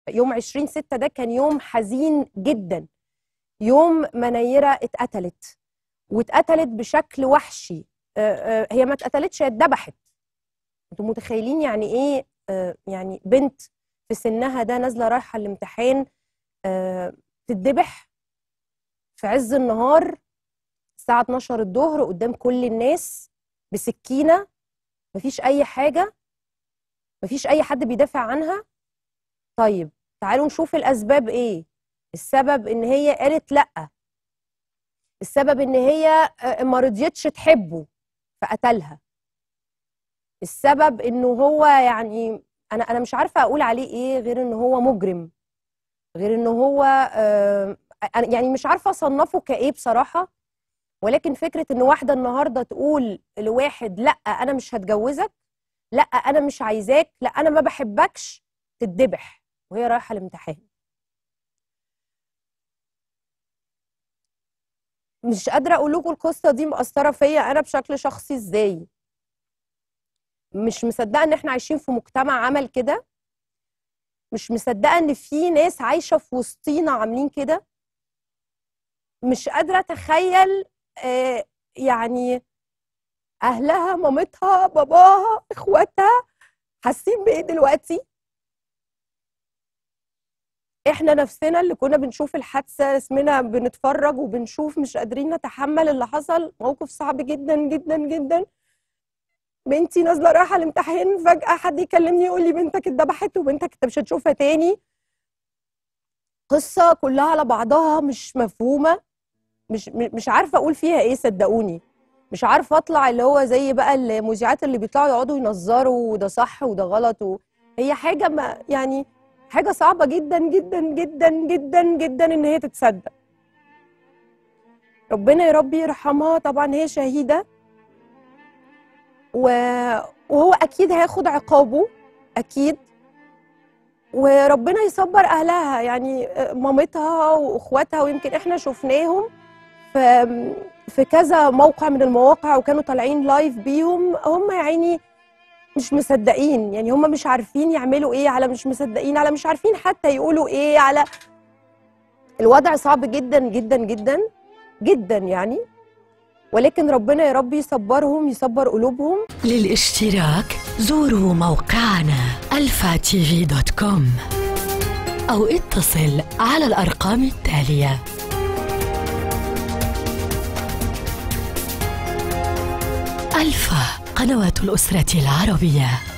يوم 20 6 ده كان يوم حزين جدا يوم منيره اتقتلت واتقتلت بشكل وحشي آه، آه، هي ما اتقتلتش هي اتذبحت انتوا متخيلين يعني ايه آه، يعني بنت في سنها ده نازله رايحه الامتحان آه، تتذبح في عز النهار الساعه 12 الظهر قدام كل الناس بسكينه مفيش اي حاجه مفيش اي حد بيدافع عنها طيب تعالوا نشوف الاسباب ايه السبب ان هي قالت لا السبب ان هي آه، ما رضيتش تحبه فقتلها السبب انه هو يعني انا انا مش عارفه اقول عليه ايه غير ان هو مجرم غير ان هو آه، أنا يعني مش عارفه اصنفه كايه بصراحه ولكن فكره ان واحده النهارده تقول لواحد لا انا مش هتجوزك لا انا مش عايزاك لا انا ما بحبكش تتذبح وهي رايحه الامتحان مش قادره اقول لكم القصه دي مأثره فيا انا بشكل شخصي ازاي مش مصدقه ان احنا عايشين في مجتمع عمل كده مش مصدقه ان في ناس عايشه في وسطينا عاملين كده مش قادره اتخيل آه، يعني اهلها مامتها باباها اخواتها حاسين بايه دلوقتي احنا نفسنا اللي كنا بنشوف الحادثه اسمنا بنتفرج وبنشوف مش قادرين نتحمل اللي حصل موقف صعب جدا جدا جدا بنتي نازله رايحه الامتحان فجاه حد يكلمني يقول لي بنتك اتذبحت وبنتك انت مش هتشوفها تاني قصه كلها على بعضها مش مفهومه مش م- مش عارفه اقول فيها ايه صدقوني مش عارفه اطلع اللي هو زي بقى المذيعات اللي بيطلعوا يقعدوا ينظروا وده صح وده غلط و... هي حاجه ما يعني حاجه صعبه جدا جدا جدا جدا جدا ان هي تتصدق ربنا يا رب يرحمها طبعا هي شهيده و... وهو اكيد هياخد عقابه اكيد وربنا يصبر اهلها يعني مامتها واخواتها ويمكن احنا شفناهم في في كذا موقع من المواقع وكانوا طالعين لايف بيهم هم يا عيني مش مصدقين يعني هم مش عارفين يعملوا ايه على مش مصدقين على مش عارفين حتى يقولوا ايه على الوضع صعب جدا جدا جدا جدا يعني ولكن ربنا يا رب يصبرهم يصبر قلوبهم للاشتراك زوروا موقعنا الفاتيفي دوت كوم أو اتصل على الأرقام التالية ألفا قنوات الأسرة العربية